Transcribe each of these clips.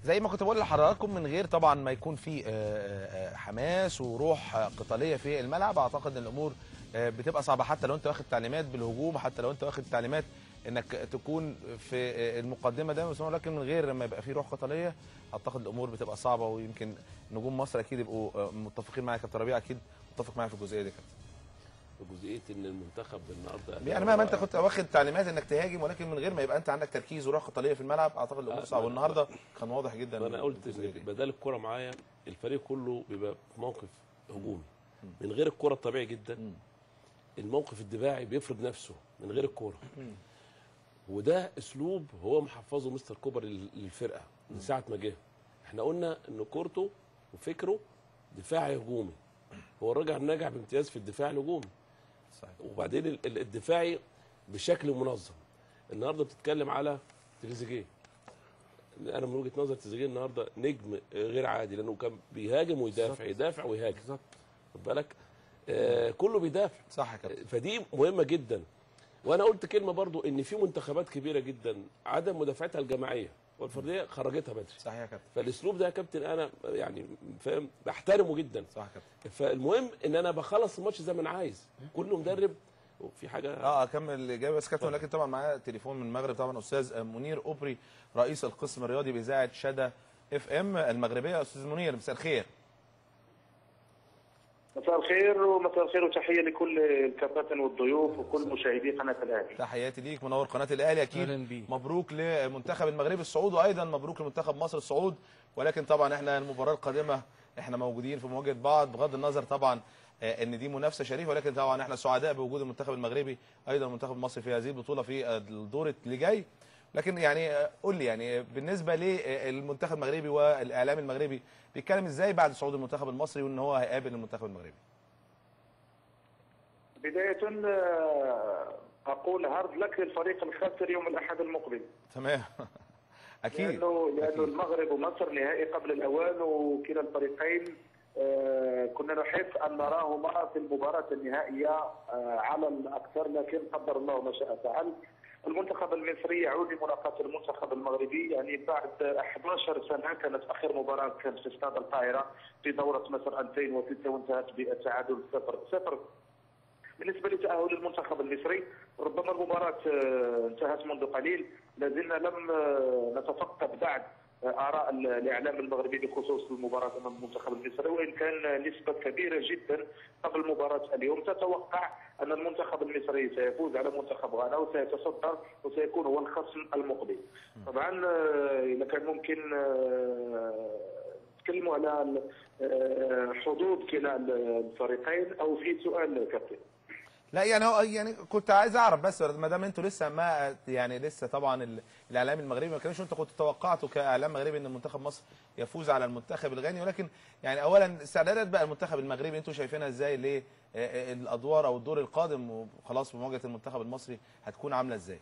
زي ما كنت بقول لحضراتكم من غير طبعا ما يكون في آه، آه، حماس وروح آه، قتاليه في الملعب اعتقد ان الامور آه، بتبقى صعبه حتى لو انت واخد تعليمات بالهجوم حتى لو انت واخد تعليمات انك تكون في آه، المقدمه دايما بس لكن من غير ما يبقى في روح قتاليه اعتقد الامور بتبقى صعبه ويمكن نجوم مصر اكيد يبقوا آه، متفقين معايا كابتن ربيع اكيد متفق معايا في الجزئيه دي كابتن جزئيه ان المنتخب النهارده يعني مهما انت كنت واخد تعليمات انك تهاجم ولكن من غير ما يبقى انت عندك تركيز وروح قتاليه في الملعب اعتقد الامور آه، صعبه ما- والنهارده كان واضح جدا انا قلت الجزئية إن دي. بدل الكره معايا الفريق كله بيبقى في موقف هجومي من غير الكره الطبيعي جدا الموقف الدفاعي بيفرض نفسه من غير الكوره وده اسلوب هو محفظه مستر كوبر لل- للفرقه من ساعه ما جه احنا قلنا ان كورته وفكره دفاعي هجومي هو الراجل نجح بامتياز في الدفاع الهجومي صحيح وبعدين ال- ال- الدفاعي بشكل منظم النهارده بتتكلم على تريزيجيه انا من وجهه نظر تريزيجيه النهارده نجم غير عادي لانه كان بيهاجم ويدافع يدافع ويهاجم بالظبط خد بالك آه كله بيدافع صح يا كابتن فدي مهمه جدا وانا قلت كلمه برضو ان في منتخبات كبيره جدا عدم مدافعتها الجماعيه والفرديه خرجتها بدري صحيح يا كابتن فالاسلوب ده يا كابتن انا يعني فاهم بحترمه جدا صح يا كابتن فالمهم ان انا بخلص الماتش زي ما انا عايز كل مدرب في حاجه اه اكمل الاجابه بس كابتن ولكن طبعا معايا تليفون من المغرب طبعا استاذ منير اوبري رئيس القسم الرياضي باذاعه شدا اف ام المغربيه استاذ منير مساء الخير مساء الخير ومساء الخير وتحيه لكل الكباتن والضيوف وكل مشاهدي قناه الاهلي. تحياتي ليك منور قناه الاهلي اكيد أهلاً بيك. مبروك لمنتخب المغرب الصعود وايضا مبروك لمنتخب مصر الصعود ولكن طبعا احنا المباراه القادمه احنا موجودين في مواجهه بعض بغض النظر طبعا آه، ان دي منافسه شريفه ولكن طبعا احنا سعداء بوجود المنتخب المغربي ايضا المنتخب المصري في هذه البطوله في الدور اللي جاي لكن يعني آه، قول لي يعني بالنسبه للمنتخب المغربي والاعلام المغربي بيتكلم ازاي بعد صعود المنتخب المصري وان هو هيقابل المنتخب المغربي بدايه آه، اقول هارد لك للفريق الخاسر يوم الاحد المقبل. تمام اكيد لانه لانه أكيد. المغرب ومصر نهائي قبل الاوان وكلا الفريقين آه، كنا نحب ان نراهما في المباراه النهائيه آه، على الاكثر لكن قدر الله ما شاء فعل. المنتخب المصري يعود لملاقاه المنتخب المغربي يعني بعد 11 سنه كانت اخر مباراه كانت في استاد القاهره في دوره مصر 2006 وانتهت بالتعادل 0 0 بالنسبه لتاهل المنتخب المصري ربما المباراه آه، انتهت منذ قليل لازلنا لم آه، نتفقد بعد آه، اراء ال- الاعلام المغربي بخصوص المباراه امام المنتخب المصري وان كان نسبه كبيره جدا قبل مباراه اليوم تتوقع ان المنتخب المصري سيفوز على منتخب غانا وسيتصدر وسيكون هو الخصم المقبل. طبعا آه، اذا كان ممكن آه، نتكلموا على ال- آه، حظوظ كلا الفريقين او في سؤال كابتن. لا يعني هو يعني كنت عايز اعرف بس ما دام انتوا لسه ما يعني لسه طبعا ال- الاعلام المغربي ما كانش انتوا كنتوا توقعتوا كاعلام مغربي ان منتخب مصر يفوز على المنتخب الغاني ولكن يعني اولا استعدادات بقى المنتخب المغربي انتوا شايفينها ازاي للادوار او الدور القادم وخلاص بمواجهه المنتخب المصري هتكون عامله ازاي؟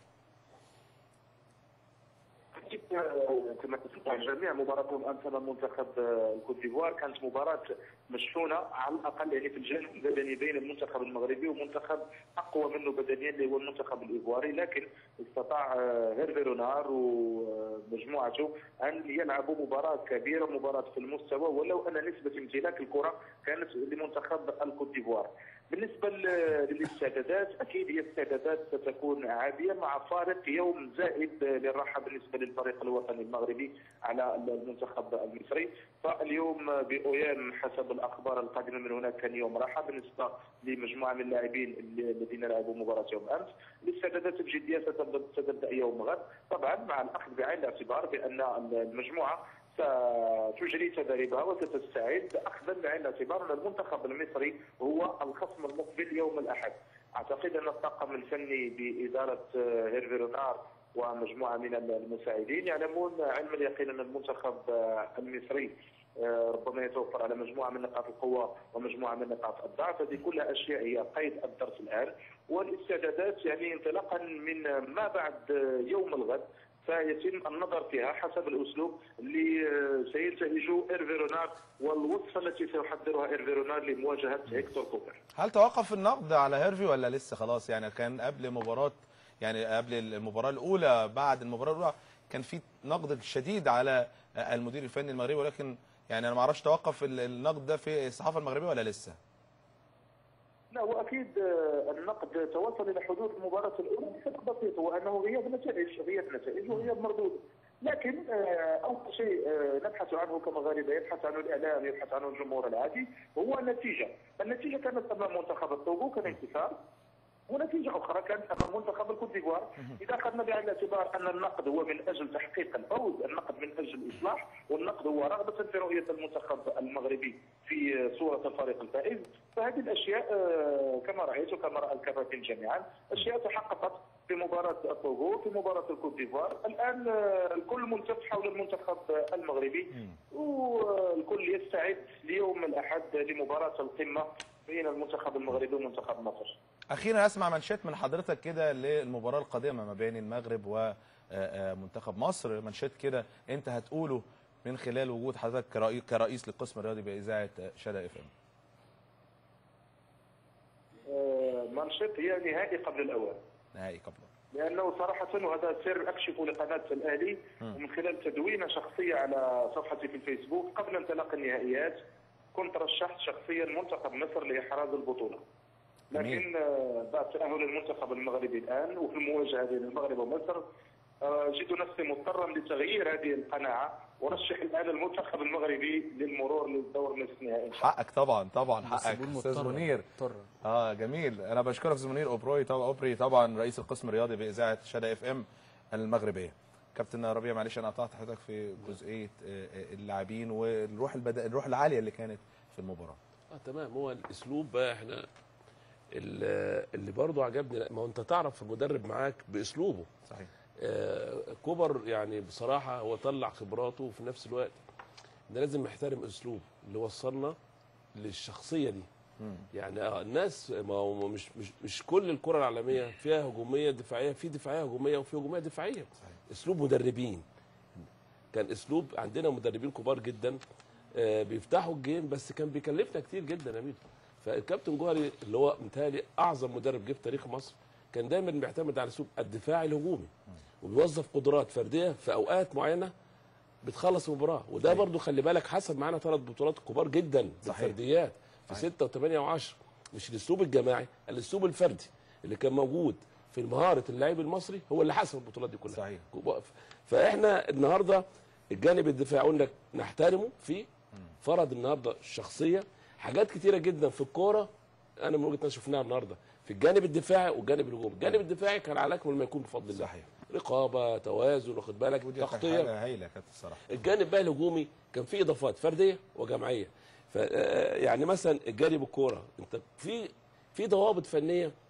أكيد، آه، كما تسمع الجميع مباراة أمس أمام منتخب آه، الكوت ديفوار كانت مباراة مشحونة على الأقل يعني في الجانب البدني بين المنتخب المغربي ومنتخب أقوى منه بدنيا اللي هو المنتخب الإيفواري لكن استطاع آه، هيرفي رونار ومجموعته أن يلعبوا مباراة كبيرة مباراة في المستوى ولو أن نسبة امتلاك الكرة كانت لمنتخب الكوت ديفوار بالنسبة ل- للاستعدادات أكيد هي استعدادات ستكون عادية مع فارق يوم زائد للراحة بالنسبة للفريق الوطني المغربي على المنتخب المصري فاليوم بأويان حسب الأخبار القادمة من هناك كان يوم راحة بالنسبة لمجموعة من اللاعبين اللي- الذين لعبوا مباراة يوم أمس الاستعدادات الجدية ستبدأ ستبدأ يوم غد طبعا مع الأخذ بعين الاعتبار بأن المجموعة ستجري تدريبها وستستعد اخذا بعين الاعتبار ان المنتخب المصري هو الخصم المقبل يوم الاحد. اعتقد ان الطاقم الفني باداره آه، هيرفي رونار ومجموعه من المساعدين يعلمون علم اليقين ان المنتخب آه، المصري آه، ربما يتوفر على مجموعه من نقاط القوه ومجموعه من نقاط الضعف هذه كلها اشياء هي قيد الدرس الان والاستعدادات يعني انطلاقا من ما بعد آه، يوم الغد سيتم النظر فيها حسب الاسلوب اللي آه، سينتهجه ايرفي رونار والوصفه التي سيحضرها ايرفي رونار لمواجهه هيكتور كوبر. هل توقف النقد على هيرفي ولا لسه خلاص يعني كان قبل مباراه يعني قبل المباراه الاولى بعد المباراه الاولى كان في نقد شديد على آه، المدير الفني المغربي ولكن يعني انا ما اعرفش توقف ال- النقد ده في الصحافه المغربيه ولا لسه لا واكيد آه، النقد توصل الى حدود المباراه الاولى بشكل بسيط وانه غياب نتائج غياب نتائج وغياب مردود لكن آه، اول شيء آه، نبحث عنه كمغاربه يبحث عنه الاعلام يبحث عنه الجمهور العادي هو النتيجه، النتيجه كانت امام منتخب الطوغو كان انتصار ونتيجة أخرى كانت أمام منتخب الكوت ديفوار، إذا أخذنا بعين الاعتبار أن النقد هو من أجل تحقيق الفوز، النقد من أجل الإصلاح، والنقد هو رغبة في رؤية المنتخب المغربي في صورة الفريق الفائز، فهذه الأشياء آه، كما رأيت وكما رأى الكباتن جميعا، أشياء تحققت في مباراة الطوغو في مباراة الكوت ديفوار، الآن آه، الكل ملتف حول المنتخب المغربي والكل يستعد ليوم الأحد لمباراة القمة بين المنتخب المغربي ومنتخب مصر. اخيرا اسمع منشات من حضرتك كده للمباراه القادمه ما بين المغرب ومنتخب مصر منشات كده انت هتقوله من خلال وجود حضرتك كرئي- كرئيس للقسم الرياضي باذاعه شدا اف ام آه، مانشيت هي نهائي قبل الأوان. نهائي قبل لانه صراحه وهذا سر اكشفه لقناه الاهلي ومن خلال تدوينه شخصيه على صفحتي في الفيسبوك قبل انطلاق النهائيات كنت رشحت شخصيا منتخب مصر لاحراز البطوله. لكن آه، بعد تاهل المنتخب المغربي الان وفي المواجهه بين المغرب ومصر آه، جدت نفسي مضطرا لتغيير هذه القناعه ورشح الان المنتخب المغربي للمرور للدور نصف النهائي. حقك طبعا طبعا بس حقك بقول استاذ مضطر. منير مضطر. اه جميل انا بشكرك استاذ منير اوبروي طبعا اوبري طبعا رئيس القسم الرياضي باذاعه شدا اف ام المغربيه كابتن ربيع معلش انا قطعت حضرتك في جزئيه آه، آه، اللاعبين والروح البدا... الروح العاليه اللي كانت في المباراه اه تمام هو الاسلوب بقى احنا ال- اللي برضه عجبني ما هو انت تعرف المدرب معاك باسلوبه صحيح آه، كوبر يعني بصراحه هو طلع خبراته وفي نفس الوقت ده لازم نحترم اسلوب اللي وصلنا للشخصيه دي يعني اه الناس ما هو مش مش مش كل الكره العالميه فيها هجوميه دفاعيه في دفاعيه هجوميه وفي هجوميه دفاعيه صحيح. اسلوب مدربين كان اسلوب عندنا مدربين كبار جدا آه، بيفتحوا الجيم بس كان بيكلفنا كتير جدا يا ميدو فالكابتن جوهري اللي هو متهيألي اعظم مدرب جه في تاريخ مصر كان دايما بيعتمد على اسلوب الدفاع الهجومي وبيوظف قدرات فرديه في اوقات معينه بتخلص المباراه وده برضو خلي بالك حسب معانا ثلاث بطولات كبار جدا صحيح. بالفرديات في ستة وثمانية وعشرة مش الاسلوب الجماعي الاسلوب الفردي اللي كان موجود في مهارة اللاعب المصري هو اللي حسم البطولات دي كلها صحيح. فاحنا النهارده الجانب الدفاعي قلنا نحترمه فيه فرض النهارده الشخصيه حاجات كتيره جدا في الكوره انا من وجهه نظري شفناها النهارده في الجانب الدفاعي والجانب الهجومي الجانب الدفاعي كان على اكمل ما يكون بفضل الله صحيح. رقابه توازن واخد بالك ودي كانت تغطيه حاجه هايله كانت الصراحه الجانب بقى الهجومي كان فيه اضافات فرديه وجماعيه ف آه، يعني مثلا الجانب الكوره انت في في ضوابط فنيه